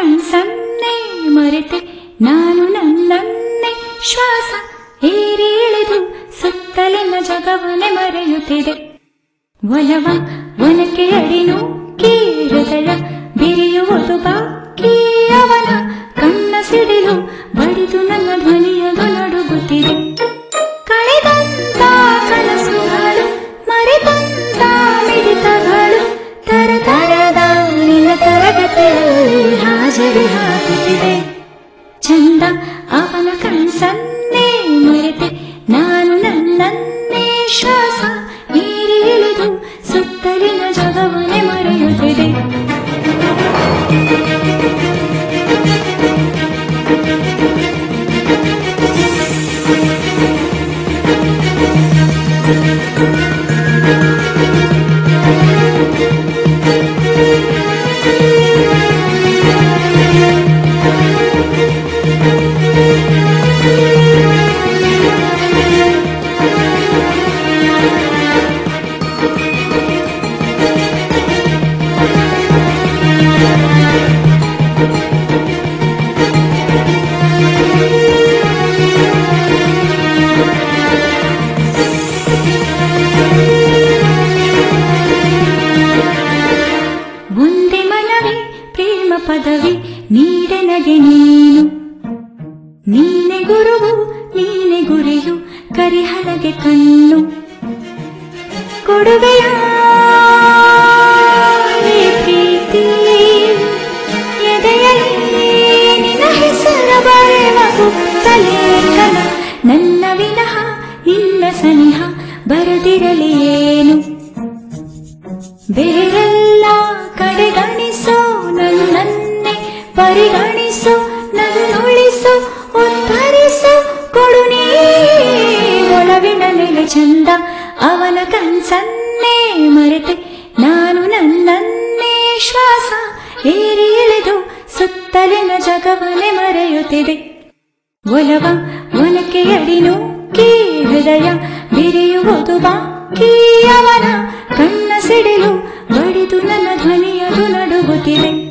ಕಣ್ಸನ್ನೆ ಮರೆತೆ ನಾನು ನನ್ನನ್ನೇ ಶ್ವಾಸ ಏರಿ ಇಳಿದು ಸುತ್ತಲಿನ ಜಗವನೆ ಮರೆಯುತ್ತಿದೆ ಒಲವ ಒನಕೆ ಅಡಿನು ಕೀ ಹೃದಯ ಬಿರಿಯುವುದು ಬಾಕಿ ಅವನ ಕಣ್ಣ ಸಿಡಿಲು ಬಡಿದು ನನ್ನ ಧ್ವನಿಯದು ನಡುಗುತ್ತಿದೆ ಕಳೆದಂತ ಕನಸುಗಳು ಮರೆತಂತ ಮಿಡಿತಗಳು ತರ ತರದ ನಿನ್ನ ತರಗತಿಯಲ್ಲಿ ಹಾಜರಿ ಹಾಕುತ್ತಿದೆ ಚಂದ ಅವನ ಕಣ್ಸನ್ನೇ ಮರೆತೆ ನಾನು ನನ್ನನ್ನೇ ಶ್ವಾಸ ಏರಿ ಇಳಿದು ಸುತ್ತಲಿನ ಜಗವನೆ ಮರೆಯುತ್ತಿದೆ ಒಂದೇ ಮನವಿ ಪ್ರೇಮ ಪದವಿ ನೀಡನಗೆ ನೀನು ನೀನೆ ಗುರುವು ನೀನೆ ಗುರಿಯು ಕರಿಹಲಗೆ ಕಣ್ಣು ಕೊಡುವೆಯ ಈ ಪ್ರೀತಿ ಎದೆಯಲ್ಲಿ ನಿನ್ನ ಹೆಸರ ಬರೆವ ಗುಪ್ತ ಲೇಖನ ನನ್ನ ವಿನಃ ನಿನ್ನ ಸನಿಹ ಬರದಿರಲಿ ಏನು ಬೇರೆಲ್ಲ ಕಡೆಗಣಿಸೋ ನನ್ನನ್ನೇ ಪರಿಗಣಿಸೋ ನನ್ನುಳಿಸೋ ಉತ್ತರಿಸೋ ಕೊಡು ನೀ ಒಳವಿನ ನೆಲೆ ಚಂದ ಅವನ ಕನ್ಸನ್ನೇ ಮರೆತೆ ನಾನು ನನ್ನನ್ನೇ ಶ್ವಾಸ ಏರಿ ಇಳಿದು ಸುತ್ತಲಿನ ಜಗವನೆ ಮರೆಯುತ್ತಿದೆ ಒಲವ ಒನಕೆ ಅಡಿನು ಕೀ ಹೃದಯ ಬಿರಿಯುವುದು ಬಾಕಿ ಅವನ ಕಣ್ಣ ಸಿಡಿಲು ಬಡಿದು ನನ್ನ ಧ್ವನಿಯದು ನಡುಗುತ್ತಿದೆ